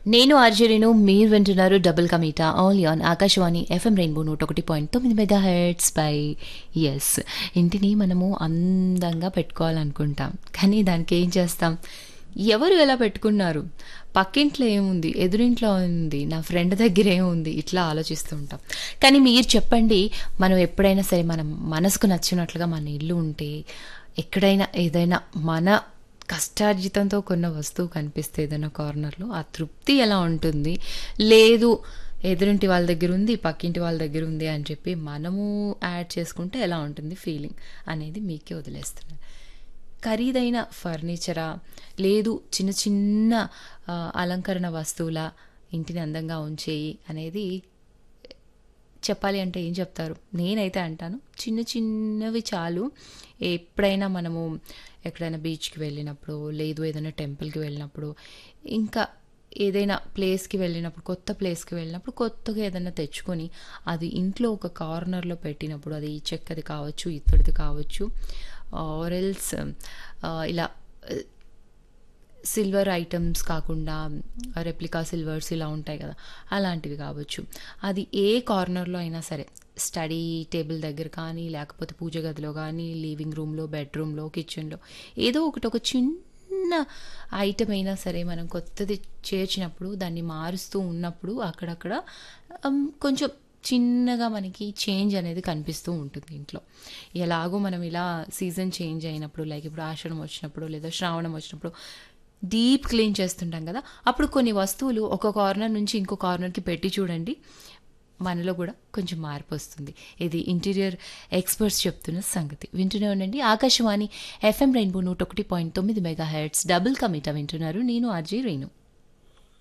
నేను ఆర్జరీను మీరు వింటున్నారు డబుల్ కమీటా ఆల్ ఆన్ ఆకాశవాణి ఎఫ్ఎం రెయిన్బో నూట ఒకటి పాయింట్ తొమ్మిది మెగా హెడ్స్ పై ఎస్ ఇంటిని మనము అందంగా పెట్టుకోవాలనుకుంటాం కానీ దానికి ఏం చేస్తాం ఎవరు ఎలా పెట్టుకున్నారు పక్కింట్లో ఏముంది ఎదురింట్లో ఉంది నా ఫ్రెండ్ దగ్గర ఏముంది ఇట్లా ఆలోచిస్తూ ఉంటాం కానీ మీరు చెప్పండి మనం ఎప్పుడైనా సరే మనం మనసుకు నచ్చినట్లుగా మన ఇల్లు ఉంటే ఎక్కడైనా ఏదైనా మన కష్టార్జితంతో కొన్న వస్తువు కనిపిస్తే ఏదైనా కార్నర్లో ఆ తృప్తి ఎలా ఉంటుంది లేదు ఎదురింటి వాళ్ళ దగ్గర ఉంది పక్కింటి వాళ్ళ దగ్గర ఉంది అని చెప్పి మనము యాడ్ చేసుకుంటే ఎలా ఉంటుంది ఫీలింగ్ అనేది మీకే వదిలేస్తున్నాను ఖరీదైన ఫర్నిచరా లేదు చిన్న చిన్న ఆ, అలంకరణ వస్తువుల ఇంటిని అందంగా ఉంచేయి అనేది చెప్పాలి అంటే ఏం చెప్తారు నేనైతే అంటాను చిన్న చిన్నవి చాలు ఎప్పుడైనా మనము ఎక్కడైనా బీచ్కి వెళ్ళినప్పుడు లేదు ఏదైనా టెంపుల్కి వెళ్ళినప్పుడు ఇంకా ఏదైనా ప్లేస్కి వెళ్ళినప్పుడు కొత్త ప్లేస్కి వెళ్ళినప్పుడు కొత్తగా ఏదైనా తెచ్చుకొని అది ఇంట్లో ఒక కార్నర్లో పెట్టినప్పుడు అది చెక్కది కావచ్చు ఇత్తడిది కావచ్చు ఆరెల్స్ ఇలా సిల్వర్ ఐటమ్స్ కాకుండా రెప్లికా సిల్వర్స్ ఇలా ఉంటాయి కదా అలాంటివి కావచ్చు అది ఏ కార్నర్లో అయినా సరే స్టడీ టేబుల్ దగ్గర కానీ లేకపోతే పూజ గదిలో కానీ లివింగ్ రూమ్లో బెడ్రూమ్లో కిచెన్లో ఏదో ఒకటి ఒక చిన్న ఐటమ్ అయినా సరే మనం కొత్తది చేర్చినప్పుడు దాన్ని మారుస్తూ ఉన్నప్పుడు అక్కడక్కడ um, కొంచెం చిన్నగా మనకి చేంజ్ అనేది కనిపిస్తూ ఉంటుంది ఇంట్లో ఎలాగో మనం ఇలా సీజన్ చేంజ్ అయినప్పుడు లైక్ ఇప్పుడు ఆషాఢం వచ్చినప్పుడు లేదా శ్రావణం వచ్చినప్పుడు డీప్ క్లీన్ చేస్తుంటాం కదా అప్పుడు కొన్ని వస్తువులు ఒక కార్నర్ నుంచి ఇంకో కార్నర్కి పెట్టి చూడండి మనలో కూడా కొంచెం మార్పు వస్తుంది ఇది ఇంటీరియర్ ఎక్స్పర్ట్స్ చెప్తున్న సంగతి వింటూనే ఉండండి ఆకాశవాణి ఎఫ్ఎం రెయిన్బో నూట ఒకటి పాయింట్ తొమ్మిది మెగా హెడ్స్ డబుల్ కమిటా వింటున్నారు నేను ఆర్జీ రేణు